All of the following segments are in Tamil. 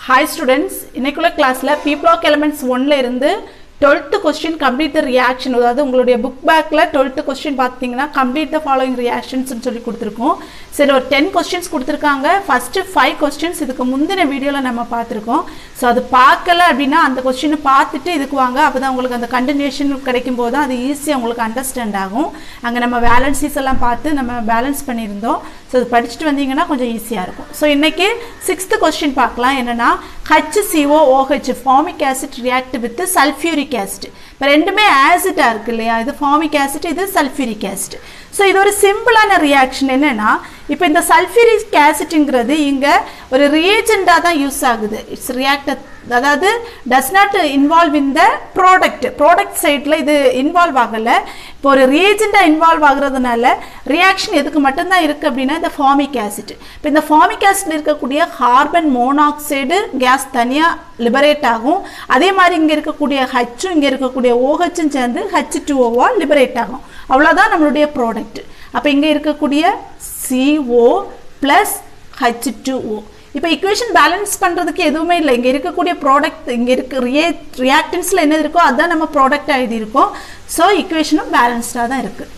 ஹாய் ஸ்டூடெண்ட்ஸ் இன்னைக்குள்ள கிளாஸில் பீப்ளாக் எலமெண்ட்ஸ் ஒன்ல இருந்து twelfth question complete the reaction அதாவது உங்களுடைய புக் பேக்கில் டுவெல்த்து கொஸ்டின் பார்த்தீங்கன்னா கம்ப்ளீட் த ஃபாலோயிங் ரியாக்ஷன்ஸ்னு சொல்லி கொடுத்துருக்கோம் சரி ஒரு டென் கொஸ்டின்ஸ் கொடுத்துருக்காங்க ஃபஸ்ட்டு ஃபைவ் கொஸ்டின்ஸ் இதுக்கு முந்தின வீடியோவில் நம்ம பார்த்துருக்கோம் ஸோ அது பார்க்கல அப்படின்னா அந்த கொஸ்டினை பார்த்துட்டு இதுக்கு வாங்க அப்போ தான் உங்களுக்கு அந்த கண்டினியூஷன் கிடைக்கும் போது தான் அது ஈஸியாக உங்களுக்கு அண்டர்ஸ்டாண்ட் ஆகும் அங்கே நம்ம பேலன்ஸிஸ் எல்லாம் பார்த்து நம்ம பேலன்ஸ் பண்ணியிருந்தோம் ஸோ அது படிச்சுட்டு வந்தீங்கன்னா கொஞ்சம் ஈஸியாக இருக்கும் ஸோ இன்றைக்கி சிக்ஸ்த்து கொஸ்டின் பார்க்கலாம் என்னென்னா H C O O H formic acid react with sulphuric acid இப்போ ரெண்டுமே ஆசிட்டாக இருக்கு இல்லையா இது ஃபார்மிக் ஆசிட் இது சல்ஃபியூரிக் ஆசிட் ஸோ இது ஒரு சிம்பிளான ரியாக்ஷன் என்னென்னா இப்போ இந்த சல்ஃபியூரிக் ஆசிட்ங்கிறது இங்கே ஒரு ரியேஜெண்டாக தான் யூஸ் ஆகுது இட்ஸ் ரியாக்ட் அதாவது does not involve in the product product சைடில் இது இன்வால்வ் ஆகலை இப்போ ஒரு ரியேஜெண்டாக இன்வால்வ் ஆகுறதுனால ரியாக்ஷன் எதுக்கு மட்டும்தான் இருக்குது அப்படின்னா இந்த ஃபார்மிக் ஆசிட் இப்போ இந்த ஃபார்மிக் ஆசிட் இருக்கக்கூடிய கார்பன் மோனாக்சைடு கேஸ் தனியாக லிபரேட் ஆகும் அதே மாதிரி இங்கே இருக்கக்கூடிய ஹச்சும் இங்கே இருக்கக்கூடிய ஓஹச்சும் சேர்ந்து ஹச் டூ ஓவா லிபரேட் ஆகும் அவ்வளோதான் நம்மளுடைய ப்ராடக்ட் அப்போ இங்கே இருக்கக்கூடிய CO plus H two O இப்போ இக்குவேஷன் பேலன்ஸ் பண்ணுறதுக்கு எதுவுமே இல்லை இங்கே இருக்கக்கூடிய ப்ராடக்ட் இங்கே இருக்க ரியே ரியாக்டன்ஸில் என்ன இருக்கோ அதுதான் நம்ம ப்ராடக்ட் எழுதியிருக்கோம் ஸோ இக்குவேஷனும் பேலன்ஸ்டாக தான் இருக்குது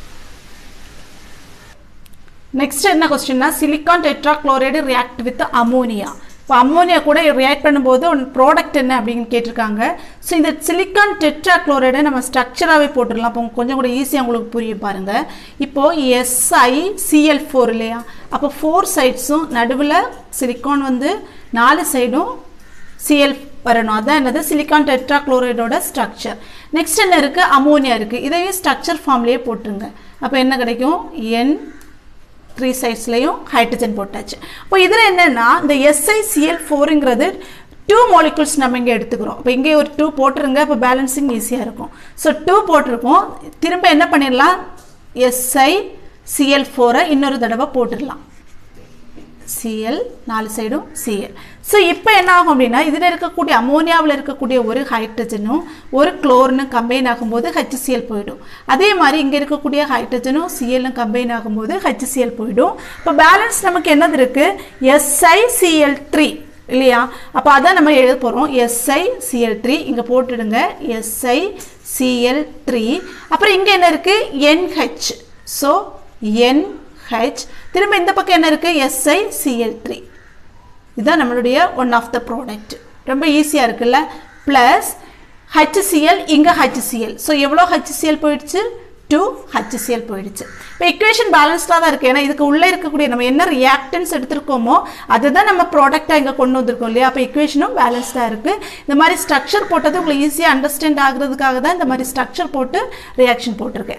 நெக்ஸ்ட் என்ன கொஸ்டின்னா silicon tetra chloride react with ammonia இப்போ அம்மோனியா கூட ரியாக்ட் பண்ணும்போது ஒன் ப்ராடக்ட் என்ன அப்படின்னு கேட்டிருக்காங்க ஸோ இந்த சிலிக்கான் டெட்ரா குளோரைடை நம்ம ஸ்ட்ரக்சராகவே போட்டுடலாம் அப்போ கொஞ்சம் கூட ஈஸியாக உங்களுக்கு புரிய பாருங்கள் இப்போது எஸ்ஐ சிஎல் ஃபோர் இல்லையா அப்போ ஃபோர் சைட்ஸும் நடுவில் சிலிக்கான் வந்து நாலு சைடும் சிஎல் வரணும் அதான் என்னது சிலிக்கான் டெட்ரா குளோரைடோட ஸ்ட்ரக்சர் நெக்ஸ்ட் என்ன இருக்குது அமோனியா இருக்குது இதையும் ஸ்ட்ரக்சர் ஃபார்ம்லேயே போட்டுருங்க அப்போ என்ன கிடைக்கும் என் த்ரீ சைட்ஸ்லையும் ஹைட்ரஜன் போட்டாச்சு இப்போ இதில் என்னென்னா இந்த எஸ்ஐசிஎல் ஃபோருங்கிறது டூ மாலிகுல்ஸ் நம்ம இங்கே எடுத்துக்கிறோம் இப்போ இங்கே ஒரு டூ போட்டுருங்க இப்போ பேலன்சிங் ஈஸியாக இருக்கும் ஸோ டூ போட்டிருக்கோம் திரும்ப என்ன பண்ணிடலாம் எஸ்ஐ சிஎல் ஃபோரை இன்னொரு தடவை போட்டுடலாம் சிஎல் நாலு சைடும் சிஎல் ஸோ இப்போ என்ன ஆகும் அப்படின்னா இதில் இருக்கக்கூடிய அமோனியாவில் இருக்கக்கூடிய ஒரு ஹைட்ரஜனும் ஒரு குளோரினும் கம்பைன் ஆகும்போது ஹச்சிசிஎல் போயிடும் அதே மாதிரி இங்கே இருக்கக்கூடிய ஹைட்ரஜனும் சிஎல்லும் கம்பைன் ஆகும்போது ஹச்சிசிஎல் போயிடும் இப்போ பேலன்ஸ் நமக்கு என்னது இருக்குது எஸ்ஐ சிஎல் த்ரீ இல்லையா அப்போ அதான் நம்ம எழுத போகிறோம் எஸ்ஐ சிஎல் த்ரீ இங்கே போட்டுடுங்க எஸ்ஐ சிஎல் த்ரீ அப்புறம் இங்கே என்ன இருக்குது என்ஹெச் ஸோ என் ஹெச் திரும்ப இந்த பக்கம் என்ன இருக்குது எஸ்ஐ சிஎல் த்ரீ இதுதான் நம்மளுடைய ஒன் ஆஃப் த ப்ராடக்ட் ரொம்ப ஈஸியாக இருக்குல்ல ப்ளஸ் ஹச்சிசிஎல் இங்கே ஹச்சிசிஎல் ஸோ எவ்வளோ ஹச்சிசிஎல் போயிடுச்சு டூ ஹச்சிசிஎல் போயிடுச்சு இப்போ இக்குவேஷன் பேலன்ஸ்டாக தான் இருக்குது ஏன்னா இதுக்கு உள்ளே இருக்கக்கூடிய நம்ம என்ன ரியாக்டன்ஸ் எடுத்திருக்கோமோ அதுதான் நம்ம ப்ராடக்டாக இங்கே கொண்டு வந்திருக்கோம் இல்லையா அப்போ இக்குவேஷனும் பேலன்ஸ்டாக இருக்குது இந்த மாதிரி ஸ்ட்ரக்சர் போட்டது உங்களுக்கு ஈஸியாக அண்டர்ஸ்டாண்ட் ஆகுறதுக்காக தான் இந்த மாதிரி ஸ்ட்ரக்சர் போட்டு ரியாக்ஷன் போட்டிருக்கேன்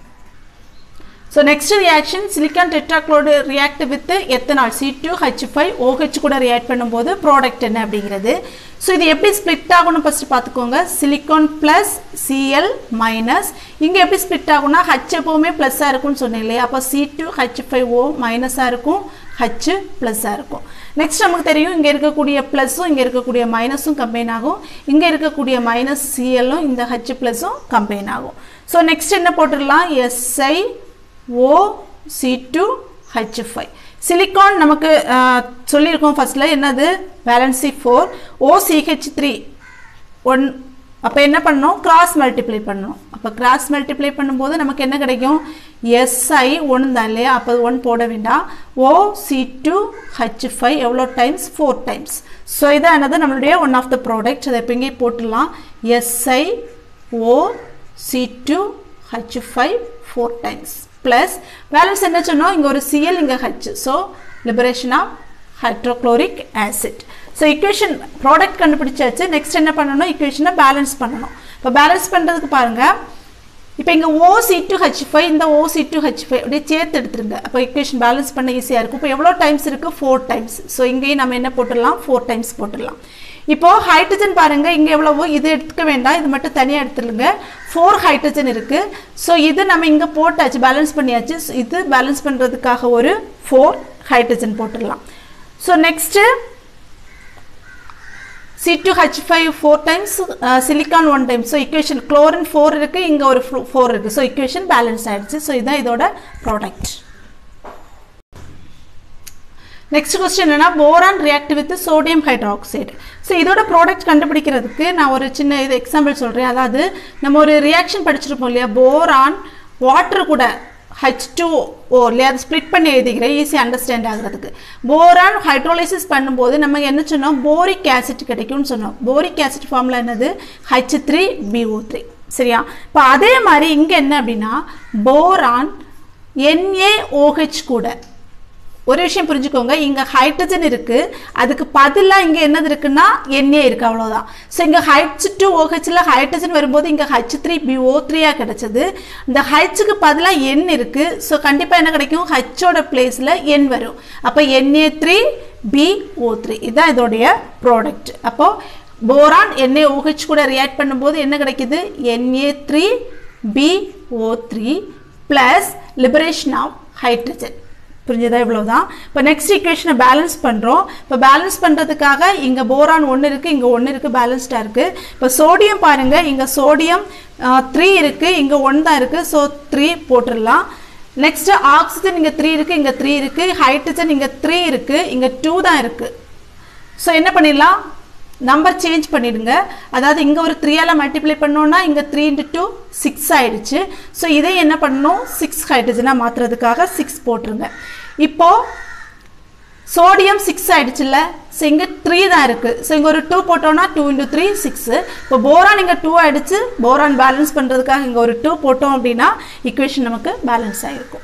so next reaction silicon tetrachloride react with ethanol C two H five O H கூட ரியாக்ட் பண்ணும்போது ப்ராடக்ட் என்ன அப்படிங்கிறது ஸோ இது எப்படி ஸ்ப்ளிட் ஆகணும் ஃபஸ்ட்டு பார்த்துக்கோங்க சிலிக்கான் ப்ளஸ் சிஎல் மைனஸ் இங்கே எப்படி ஸ்ப்ளிட் ஆகும்னா ஹச் எப்போவுமே ப்ளஸ்ஸாக இருக்கும்னு சொன்னேன் இல்லையா அப்போ C two H five O மைனஸாக இருக்கும் ஹச் ப்ளஸ்ஸாக இருக்கும் நெக்ஸ்ட் நமக்கு தெரியும் இங்கே இருக்கக்கூடிய ப்ளஸ்ஸும் இங்கே இருக்கக்கூடிய மைனஸும் கம்பைன் ஆகும் இங்கே இருக்கக்கூடிய மைனஸ் சிஎல்லும் இந்த ஹச் ப்ளஸும் கம்பைன் ஆகும் ஸோ நெக்ஸ்ட் என்ன போட்டுடலாம் SI O C two H five silicon நமக்கு சொல்லியிருக்கோம் ஃபஸ்ட்டில் என்னது valency four O C H three one அப்போ என்ன பண்ணணும் கிராஸ் மல்டிப்ளை பண்ணணும் அப்போ கிராஸ் மல்டிப்ளை பண்ணும்போது நமக்கு என்ன கிடைக்கும் எஸ்ஐ ஒன்று தான் இல்லையா அப்போ ஒன் போட வேண்டாம் O C two H five எவ்வளோ டைம்ஸ் ஃபோர் டைம்ஸ் ஸோ இதான் என்னது நம்மளுடைய ஒன் ஆஃப் த ப்ராடக்ட் அதை எப்போ இங்கே போட்டுடலாம் SI O C two H five four times plus balance என்ன சொன்னோம் இங்கே ஒரு சிஎல் இங்கே H so liberation of hydrochloric acid so equation product கண்டுபிடிச்சாச்சு நெக்ஸ்ட் என்ன பண்ணணும் இக்குவேஷனை பேலன்ஸ் பண்ணணும் இப்போ பேலன்ஸ் பண்ணுறதுக்கு பாருங்கள் இப்போ இங்கே O C two H five இந்த O C two H five அப்படியே சேர்த்து எடுத்துருங்க அப்போ இக்குவேஷன் பேலன்ஸ் பண்ண ஈஸியாக இருக்கும் இப்போ எவ்வளோ டைம்ஸ் இருக்குது ஃபோர் டைம்ஸ் ஸோ இங்கேயும் நம்ம என்ன போட்டுடலாம் ஃபோர் டைம்ஸ் போட்டுடலாம் இப்போது ஹைட்ரஜன் பாருங்கள் இங்கே எவ்வளவோ இது எடுத்துக்க வேண்டாம் இது மட்டும் தனியாக எடுத்துருங்க ஃபோர் ஹைட்ரஜன் இருக்குது ஸோ இது நம்ம இங்கே போட்டாச்சு பேலன்ஸ் பண்ணியாச்சு இது பேலன்ஸ் பண்ணுறதுக்காக ஒரு ஃபோர் ஹைட்ரஜன் போட்டுடலாம் so next C two H five four times silicon one time so equation chlorine four இருக்குது இங்கே ஒரு ஃபோர் இருக்குது ஸோ இக்குவேஷன் பேலன்ஸ் ஆகிடுச்சு ஸோ இதுதான் இதோட ப்ராடக்ட் நெக்ஸ்ட் கொஸ்டின் என்னன்னா boron react with sodium hydroxide so இதோட ப்ராடக்ட் கண்டுபிடிக்கிறதுக்கு நான் ஒரு சின்ன இது எக்ஸாம்பிள் சொல்கிறேன் அதாவது நம்ம ஒரு ரியாக்ஷன் படிச்சிருப்போம் இல்லையா போரான் வாட்டர் கூட ஹச் டூ ஓ இல்லையா அதை ஸ்ப்ளிட் பண்ணி எழுதிக்கிறேன் ஈஸி அண்டர்ஸ்டாண்ட் ஆகுறதுக்கு போரான் ஹைட்ரோலைசிஸ் பண்ணும்போது நம்ம என்ன சொன்னோம் போரிக் ஆசிட் கிடைக்கும்னு சொன்னோம் போரிக் ஆசிட் ஃபார்மில் என்னது ஹச் த்ரீ பிஓ த்ரீ சரியா இப்போ அதே மாதிரி இங்கே என்ன அப்படின்னா போரான் என்ஏஓஹெச் கூட ஒரு விஷயம் புரிஞ்சுக்கோங்க இங்கே ஹைட்ரஜன் இருக்குது அதுக்கு பதிலாக இங்கே என்னது இருக்குன்னா எண்ணெய் இருக்குது அவ்வளோதான் ஸோ இங்கே ஹைட்ஸ் டூ ஓஹெச்சில் ஹைட்ரஜன் வரும்போது இங்கே ஹச் த்ரீ பி ஓ த்ரீயாக கிடச்சது இந்த ஹச்சுக்கு பதிலாக எண் இருக்குது ஸோ கண்டிப்பாக என்ன கிடைக்கும் ஹச்சோட பிளேஸில் எண் வரும் அப்போ N A three B O three இதுதான் இதோடைய ப்ராடக்ட் அப்போது போரான் என்ஏ ஓஹெச் கூட ரியாக்ட் பண்ணும்போது என்ன கிடைக்குது N A three B O three plus liberation of hydrogen புரிஞ்சதா இவ்வளோதான் இப்போ நெக்ஸ்ட் ஈக்குவேஷனை பேலன்ஸ் பண்ணுறோம் இப்போ பேலன்ஸ் பண்ணுறதுக்காக இங்கே போரான் ஒன்று இருக்குது இங்கே ஒன்று இருக்குது பேலன்ஸ்டாக இருக்குது இப்போ சோடியம் பாருங்கள் இங்கே சோடியம் த்ரீ இருக்குது இங்கே ஒன் தான் இருக்குது ஸோ த்ரீ போட்டுடலாம் நெக்ஸ்ட்டு ஆக்சிஜன் இங்கே த்ரீ இருக்குது இங்கே த்ரீ இருக்குது ஹைட்ரஜன் இங்கே த்ரீ இருக்குது இங்கே டூ தான் இருக்குது ஸோ என்ன பண்ணிடலாம் நம்பர் சேஞ்ச் பண்ணிடுங்க அதாவது இங்கே ஒரு த்ரீயால் மல்டிப்ளை பண்ணோன்னா இங்கே த்ரீ இன்ட்டு டூ சிக்ஸ் ஆயிடுச்சு ஸோ இதை என்ன பண்ணணும் சிக்ஸ் ஹைட்ரஜனாக மாற்றுறதுக்காக சிக்ஸ் போட்டுருங்க இப்போது சோடியம் சிக்ஸ் ஆயிடுச்சுல்ல ஸோ இங்கே த்ரீ தான் இருக்குது ஸோ இங்கே ஒரு டூ போட்டோன்னா டூ இன்ட்டு த்ரீ சிக்ஸு இப்போ போரான் இங்கே டூ ஆயிடுச்சு போரான் பேலன்ஸ் பண்ணுறதுக்காக இங்கே ஒரு டூ போட்டோம் அப்படின்னா ஈக்குவேஷன் நமக்கு பேலன்ஸ் ஆகிருக்கும்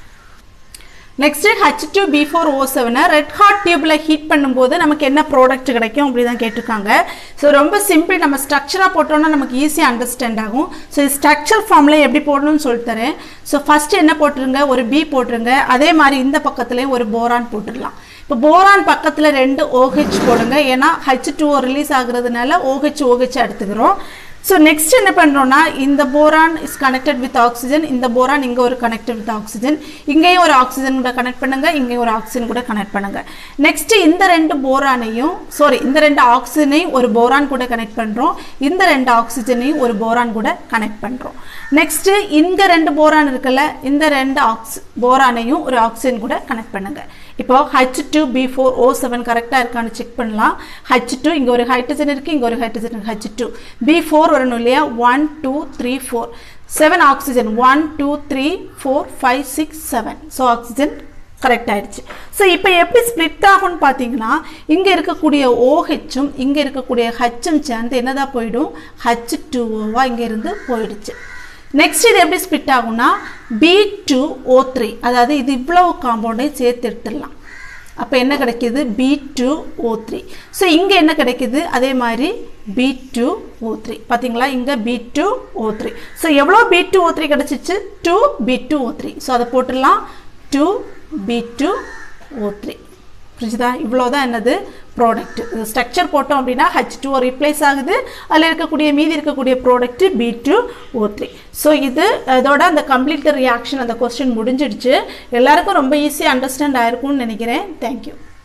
next H two B four O செவனை ரெட் ஹாட் டியூப்பில் ஹீட் பண்ணும்போது நமக்கு என்ன ப்ராடக்ட் கிடைக்கும் அப்படி தான் கேட்டிருக்காங்க ஸோ ரொம்ப சிம்பிள் நம்ம ஸ்ட்ரக்சராக போட்டோம்னா நமக்கு ஈஸியாக அண்டர்ஸ்டாண்ட் ஆகும் ஸோ ஸ்ட்ரக்சர் ஃபார்மில் எப்படி போடணும்னு சொல்லிட்டு தரேன் ஸோ ஃபஸ்ட்டு என்ன போட்டுருங்க ஒரு பி போட்டுருங்க அதே மாதிரி இந்த பக்கத்துலேயும் ஒரு போரான் போட்டுடலாம் இப்போ போரான் பக்கத்தில் ரெண்டு ஓஹெச் போடுங்க ஏன்னா ஹச் டூ ரிலீஸ் ஆகுறதுனால ஓஹெச் ஓஹெச் எடுத்துக்கிறோம் ஸோ நெக்ஸ்ட் என்ன பண்ணுறோம்னா இந்த boron is connected with oxygen இந்த போரான் இங்கே ஒரு கனெக்டட் வித் ஆக்சிஜன் இங்கேயும் ஒரு ஆக்சிஜன் கூட கனெக்ட் பண்ணுங்க இங்கேயும் ஒரு ஆக்சிஜன் கூட கனெக்ட் பண்ணுங்க நெக்ஸ்ட் இந்த ரெண்டு போரானையும் சாரி இந்த ரெண்டு ஆக்சிஜனையும் ஒரு போரான் கூட கனெக்ட் பண்ணுறோம் இந்த ரெண்டு ஆக்சிஜனையும் ஒரு போரான் கூட கனெக்ட் பண்ணுறோம் நெக்ஸ்ட் இங்க ரெண்டு போரான் இருக்குல்ல இந்த ரெண்டு ஆக்சி போரானையும் ஒரு ஆக்சிஜன் கூட கனெக்ட் பண்ணுங்க இப்போ H two B four O seven கரெக்டாக இருக்கான்னு செக் பண்ணலாம் ஹச் டூ இங்கே ஒரு ஹைட்ரஜன் இருக்குது இங்கே ஒரு ஹைட்ரஜன் இருக்குது ஹச் டூ பி ஃபோர் வரணும் இல்லையா one two three four seven oxygen one two three four five six seven so oxygen correct ஆயிடுச்சு ஸோ இப்போ எப்படி ஸ்ப்ளிட் ஆகும்னு பார்த்தீங்கன்னா இங்கே இருக்கக்கூடிய ஓஹெச்சும் இங்கே இருக்கக்கூடிய ஹச்சும் சேர்ந்து என்னதான் போயிடும் ஹச் டூ ஓவா இங்கேருந்து போயிடுச்சு நெக்ஸ்ட் இது எப்படி ஸ்ப்ளிட் ஆகும்னா பி டூ ஓ த்ரீ அதாவது இது இவ்வளவு காம்பவுண்டை சேர்த்து எடுத்துடலாம் அப்போ என்ன கிடைக்கிது B two O three so இங்கே என்ன கிடைக்கிது அதே மாதிரி பி டூ ஓ த்ரீ பார்த்தீங்களா இங்கே B two O three so எவ்வளோ பி டூ ஓ த்ரீ கிடச்சிச்சு two B two O three so அதை போட்டுடலாம் two B two O three புரிஞ்சுதா இவ்வளோதான் என்னது ப்ராடக்ட் இது ஸ்ட்ரக்சர் போட்டோம் அப்படின்னா ஹச் டூ ரீப்ளேஸ் ஆகுது அதில் இருக்கக்கூடிய மீதி இருக்கக்கூடிய product B two O three so இது அதோட அந்த கம்ப்ளீட் ரியாக்ஷன் அந்த கொஸ்டின் முடிஞ்சிடுச்சு எல்லாருக்கும் ரொம்ப ஈஸியாக அண்டர்ஸ்டாண்ட் ஆயிருக்கும்னு நினைக்கிறேன் தேங்க்யூ